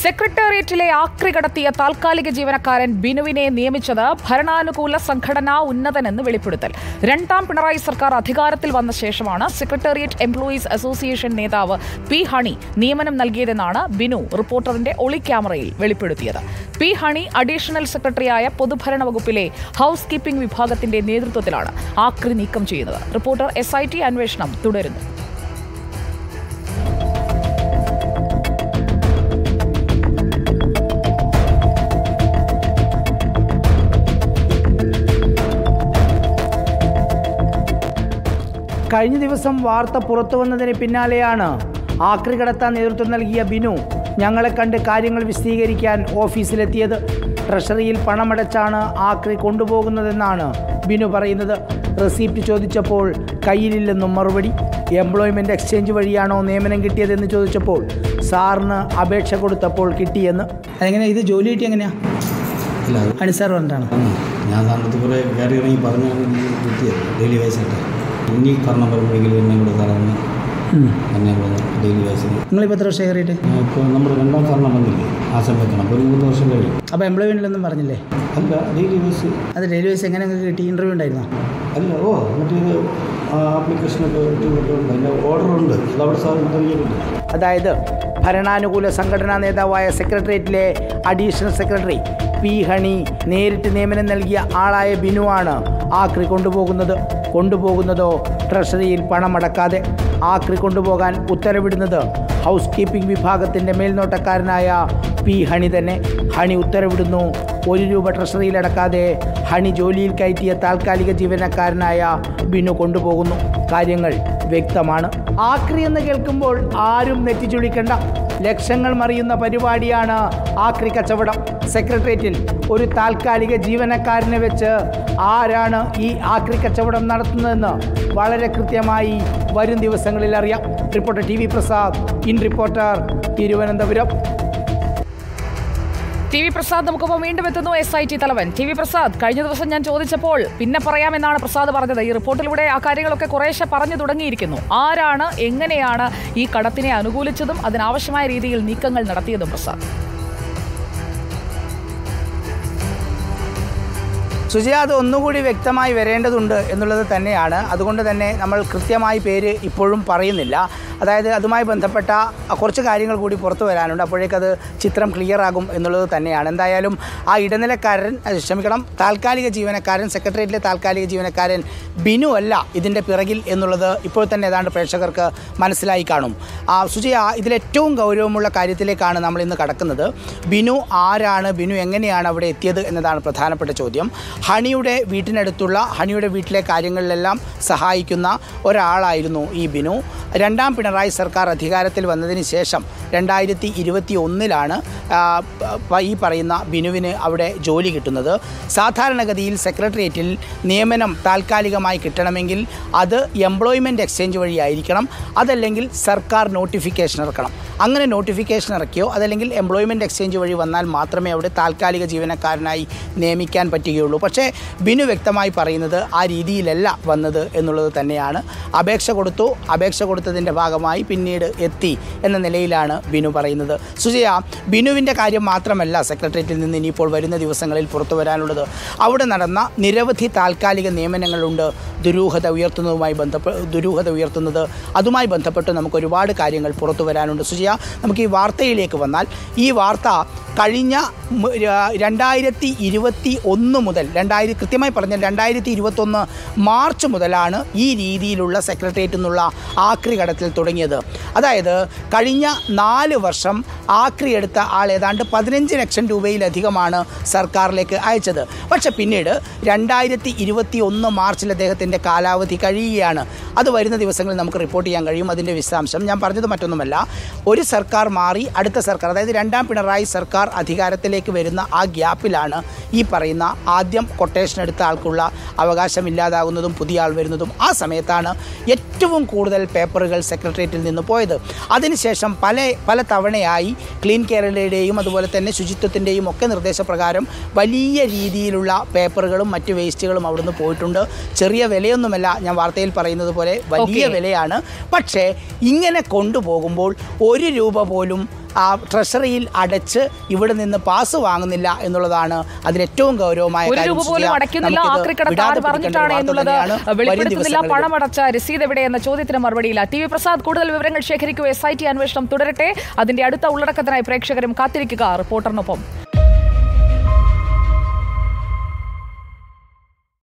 സെക്രട്ടേറിയറ്റിലെ ആക്രി കടത്തിയ താൽക്കാലിക ജീവനക്കാരൻ ബിനുവിനെ നിയമിച്ചത് ഭരണാനുകൂല സംഘടനാ ഉന്നതനെന്ന് വെളിപ്പെടുത്തൽ രണ്ടാം പിണറായി സർക്കാർ അധികാരത്തിൽ വന്ന ശേഷമാണ് സെക്രട്ടേറിയറ്റ് എംപ്ലോയീസ് അസോസിയേഷൻ നേതാവ് പി ഹണി നിയമനം നൽകിയതെന്നാണ് ബിനു റിപ്പോർട്ടറിന്റെ ഒളി ക്യാമറയിൽ വെളിപ്പെടുത്തിയത് പി ഹണി അഡീഷണൽ സെക്രട്ടറിയായ പൊതുഭരണ വകുപ്പിലെ ഹൌസ് കീപ്പിംഗ് വിഭാഗത്തിന്റെ നേതൃത്വത്തിലാണ് ആക്രി നീക്കം ചെയ്യുന്നത് റിപ്പോർട്ടർ എസ് ഐ ടി അന്വേഷണം തുടരുന്നു കഴിഞ്ഞ ദിവസം വാർത്ത പുറത്തു വന്നതിന് പിന്നാലെയാണ് ആക്രി കടത്താൻ നേതൃത്വം നൽകിയ ബിനു ഞങ്ങളെ കണ്ട് കാര്യങ്ങൾ വിശദീകരിക്കാൻ ഓഫീസിലെത്തിയത് ട്രഷറിയിൽ പണമടച്ചാണ് ആക്രി കൊണ്ടുപോകുന്നതെന്നാണ് ബിനു പറയുന്നത് റെസീപ്റ്റ് ചോദിച്ചപ്പോൾ കയ്യിലില്ലെന്നും മറുപടി എംപ്ലോയ്മെൻറ്റ് എക്സ്ചേഞ്ച് വഴിയാണോ നിയമനം കിട്ടിയതെന്ന് ചോദിച്ചപ്പോൾ സാറിന് അപേക്ഷ കൊടുത്തപ്പോൾ കിട്ടിയെന്ന് അതെങ്ങനെ ഇത് ജോലി കിട്ടി എങ്ങനെയാ ഇല്ല അത് ഹണി സാർ പറഞ്ഞിട്ടാണ് ഉം. ഞാൻ സാറിനടുത്ത് കുറേ കയറി ഇറങ്ങി പറഞ്ഞാണ് എനിക്ക് കിട്ടിയത് ഡെയിലി വേസായിട്ട് ഇനി കാരണം പറയുമ്പോഴെങ്കിലും എന്നെ കൂടെ സാറന്ന് എന്നെ കൂടെ ഡെയിലി വേസിന് നിങ്ങളിപ്പോൾ എത്ര വർഷം കയറിയിട്ട് ഇപ്പോൾ നമ്മുടെ രണ്ടാം കാരണം വന്നില്ലേ ആ സമയത്താണ് അപ്പോൾ ഒരു മൂന്ന് വർഷം കഴിയും അപ്പോൾ എംപ്ലോയ്മെൻറ്റിലൊന്നും പറഞ്ഞില്ലേ അല്ല ഡെയിലി വേസ് അത് റെയിൽവേസ് എങ്ങനെ നിങ്ങൾക്ക് കിട്ടി ഇൻ്റർവ്യൂ ഉണ്ടായിരുന്നോ അല്ല ഓ മറ്റേത് ആപ്ലിക്കേഷനൊക്കെ ഇട്ടിട്ടുണ്ട് അതിൻ്റെ ഓർഡറുണ്ട് അത് അവിടെ സാർ ഉദ്ധരിക്കുന്നുണ്ട് അതായത് ഭരണാനുകൂല സംഘടനാ നേതാവായ സെക്രട്ടേറിയറ്റിലെ അഡീഷണൽ സെക്രട്ടറി പി ഹണി നേരിട്ട് നിയമനം നൽകിയ ആളായ ബിനുവാണ് ആക്രി കൊണ്ടുപോകുന്നത് കൊണ്ടുപോകുന്നതോ ട്രഷറിയിൽ പണമടക്കാതെ ആക്രി കൊണ്ടുപോകാൻ ഉത്തരവിടുന്നത് ഹൗസ് കീപ്പിംഗ് വിഭാഗത്തിൻ്റെ മേൽനോട്ടക്കാരനായ പി ഹണി തന്നെ ഹണി ഉത്തരവിടുന്നു ഒരു രൂപ ട്രഷറിയിൽ അടക്കാതെ ഹണി ജോലിയിൽ കയറ്റിയ താൽക്കാലിക ജീവനക്കാരനായ ബിനു കൊണ്ടുപോകുന്നു കാര്യങ്ങൾ വ്യക്തമാണ് ആക്രി എന്ന് കേൾക്കുമ്പോൾ ആരും നെറ്റിച്ചുളിക്കണ്ട ലക്ഷങ്ങൾ മറിയുന്ന പരിപാടിയാണ് ആക്രി കച്ചവടം സെക്രട്ടേറിയറ്റിൽ ഒരു താൽക്കാലിക ജീവനക്കാരനെ വെച്ച് ആരാണ് ഈ ആക്രി കച്ചവടം നടത്തുന്നതെന്ന് വളരെ കൃത്യമായി വരും ദിവസങ്ങളിൽ അറിയാം reporter T V Prasad in reporter Thiruvananthapuram T V Prasad നമുക്കൊപ്പം വീണ്ടും എത്തുന്നു എസ് ഐ ടി തലവൻ ടി വി പ്രസാദ് കഴിഞ്ഞ ദിവസം ഞാൻ ചോദിച്ചപ്പോൾ പിന്നെ പറയാമെന്നാണ് പ്രസാദ് പറഞ്ഞത് ഈ റിപ്പോർട്ടിലൂടെ ആ കാര്യങ്ങളൊക്കെ കുറേശ്ശെ പറഞ്ഞു തുടങ്ങിയിരിക്കുന്നു ആരാണ് എങ്ങനെയാണ് ഈ കടത്തിനെ അനുകൂലിച്ചതും അതിനാവശ്യമായ രീതിയിൽ നീക്കങ്ങൾ നടത്തിയതും പ്രസാദ് സുജയ അത് ഒന്നുകൂടി വ്യക്തമായി വരേണ്ടതുണ്ട് എന്നുള്ളത് തന്നെയാണ് അതുകൊണ്ട് തന്നെ നമ്മൾ കൃത്യമായി പേര് ഇപ്പോഴും പറയുന്നില്ല അതായത് അതുമായി ബന്ധപ്പെട്ട കുറച്ച് കാര്യങ്ങൾ കൂടി പുറത്തു വരാനുണ്ട് അപ്പോഴേക്കത് ചിത്രം ക്ലിയർ ആകും എന്നുള്ളത് തന്നെയാണ് എന്തായാലും ആ ഇടനിലക്കാരൻ അഹ് ക്ഷമിക്കണം താൽക്കാലിക ജീവനക്കാരൻ സെക്രട്ടേറിയറ്റിലെ താൽക്കാലിക ജീവനക്കാരൻ ബിനു അല്ല ഇതിൻ്റെ പിറകിൽ എന്നുള്ളത് ഇപ്പോൾ തന്നെ ഏതാണ്ട് പ്രേക്ഷകർക്ക് മനസ്സിലായി കാണും ആ സുജയ ഇതിലേറ്റവും ഗൗരവമുള്ള കാര്യത്തിലേക്കാണ് നമ്മൾ ഇന്ന് കടക്കുന്നത് ബിനു ആരാണ് ബിനു എങ്ങനെയാണ് അവിടെ എത്തിയത് എന്നതാണ് പ്രധാനപ്പെട്ട ചോദ്യം ഹണിയുടെ വീട്ടിനടുത്തുള്ള ഹണിയുടെ വീട്ടിലെ കാര്യങ്ങളിലെല്ലാം സഹായിക്കുന്ന ഒരാളായിരുന്നു ഈ ബിനു രണ്ടാം പിണറായി സർക്കാർ അധികാരത്തിൽ വന്നതിന് ശേഷം രണ്ടായിരത്തി ഇരുപത്തി ഒന്നിലാണ് ഈ പറയുന്ന ബിനുവിന് അവിടെ ജോലി കിട്ടുന്നത് സാധാരണഗതിയിൽ സെക്രട്ടേറിയറ്റിൽ നിയമനം താൽക്കാലികമായി കിട്ടണമെങ്കിൽ അത് എംപ്ലോയ്മെൻറ്റ് എക്സ്ചേഞ്ച് വഴിയായിരിക്കണം അതല്ലെങ്കിൽ സർക്കാർ നോട്ടിഫിക്കേഷൻ ഇറക്കണം അങ്ങനെ നോട്ടിഫിക്കേഷൻ ഇറക്കിയോ അതല്ലെങ്കിൽ എംപ്ലോയ്മെൻറ്റ് എക്സ്ചേഞ്ച് വഴി വന്നാൽ മാത്രമേ അവിടെ താൽക്കാലിക ജീവനക്കാരനായി നിയമിക്കാൻ പറ്റുകയുള്ളൂ പക്ഷേ ബിനു വ്യക്തമായി പറയുന്നത് ആ രീതിയിലല്ല വന്നത് എന്നുള്ളത് തന്നെയാണ് അപേക്ഷ കൊടുത്തു അപേക്ഷ കൊടുത്തതിൻ്റെ ഭാഗമായി പിന്നീട് എത്തി എന്ന നിലയിലാണ് ബിനു പറയുന്നത് സുജയ ബിനുവിൻ്റെ കാര്യം മാത്രമല്ല സെക്രട്ടേറിയറ്റിൽ നിന്ന് ഇനിയിപ്പോൾ വരുന്ന ദിവസങ്ങളിൽ പുറത്തു വരാനുള്ളത് അവിടെ നടന്ന നിരവധി താൽക്കാലിക നിയമനങ്ങളുണ്ട് ദുരൂഹത ഉയർത്തുന്നതുമായി ബന്ധപ്പെട്ട് ദുരൂഹത ഉയർത്തുന്നത് അതുമായി ബന്ധപ്പെട്ട് നമുക്ക് ഒരുപാട് കാര്യങ്ങൾ പുറത്തു വരാനുണ്ട് സുജയ നമുക്ക് ഈ വാർത്തയിലേക്ക് വന്നാൽ ഈ വാർത്ത കഴിഞ്ഞ മ- ര- രണ്ടായിരത്തി ഇരുപത്തി ഒന്ന് മുതൽ രണ്ടായിരത്തി കൃത്യമായി പറഞ്ഞാൽ രണ്ടായിരത്തി ഇരുപത്തൊന്ന് മാർച്ച് മുതലാണ് ഈ രീതിയിലുള്ള സെക്രട്ടേറിയറ്റ് എന്നുള്ള ആക്രി കടത്തിൽ തുടങ്ങിയത് അതായത് കഴിഞ്ഞ നാല് വർഷം ആക്രി എടുത്ത ആൾ ഏതാണ്ട് പതിനഞ്ച് ലക്ഷം രൂപയിലധികമാണ് സർക്കാരിലേക്ക് അയച്ചത് പക്ഷെ പിന്നീട് രണ്ടായിരത്തി ഇരുപത്തി ഒന്ന് മാർച്ചിൽ അദ്ദേഹത്തിൻ്റെ കാലാവധി കഴിയുകയാണ് അത് വരുന്ന ദിവസങ്ങളിൽ നമുക്ക് റിപ്പോർട്ട് ചെയ്യാൻ കഴിയും അതിൻ്റെ വിശദാംശം ഞാൻ പറഞ്ഞത് മറ്റൊന്നുമല്ല ഒരു സർക്കാർ മാറി അടുത്ത സർക്കാർ അതായത് രണ്ടാം പിണറായി സർക്കാർ അധികാരത്തിലേക്ക് വരുന്ന ആ ഗ്യാപ്പിലാണ് ഈ പറയുന്ന ആദ്യം കൊട്ടേഷൻ എടുത്ത ആൾക്കുള്ള അവകാശം ഇല്ലാതാകുന്നതും പുതിയ ആൾ വരുന്നതും ആ സമയത്താണ് ഏറ്റവും കൂടുതൽ പേപ്പറുകൾ സെക്രട്ടേറിയറ്റിൽ നിന്ന് പോയത് അതിനുശേഷം പല പല തവണയായി ക്ലീൻ കേരളയുടെയും അതുപോലെ തന്നെ ശുചിത്വത്തിൻ്റെയും ഒക്കെ നിർദ്ദേശപ്രകാരം വലിയ രീതിയിലുള്ള പേപ്പറുകളും മറ്റ് വേസ്റ്റുകളും അവിടുന്ന് പോയിട്ടുണ്ട് ചെറിയ വിലയൊന്നുമല്ല ഞാൻ വാർത്തയിൽ പറയുന്നത് പോലെ വലിയ Okay. വിലയാണ് പക്ഷേ ഇങ്ങനെ കൊണ്ടുപോകുമ്പോൾ ഒരു രൂപ പോലും ആ ട്രഷറിയിൽ അടച്ച് ഇവിടെ നിന്ന് പാസ് വാങ്ങുന്നില്ല എന്നുള്ളതാണ് അതിലേറ്റവും ഗൗരവമായ ഒരു കാര്യം. രൂപ പോലും സുജിയ, അടയ്ക്കുന്നില്ല നമുക്കിത് ആക്രിക്കടത്ത് വിടാതെ ആര് പിടിക്കേണ്ട പറഞ്ഞിട്ടാണ് ഒരു വാർത്ത എന്നുള്ളത് തന്നെയാണ്. വരും വെളിപ്പെടുത്തുന്നില്ല ദിവസങ്ങളിൽ പണമടച്ച രസീത് എവിടെ എന്ന ചോദ്യത്തിന് മറുപടിയില്ല ടി വി പ്രസാദ് കൂടുതൽ വിവരങ്ങൾ ശേഖരിക്കുക എസ് ഐ ടി അന്വേഷണം തുടരട്ടെ അതിന്റെ അടുത്ത ഉള്ളടക്കത്തിനായി പ്രേക്ഷകരും കാത്തിരിക്കുക റിപ്പോർട്ടറിനൊപ്പം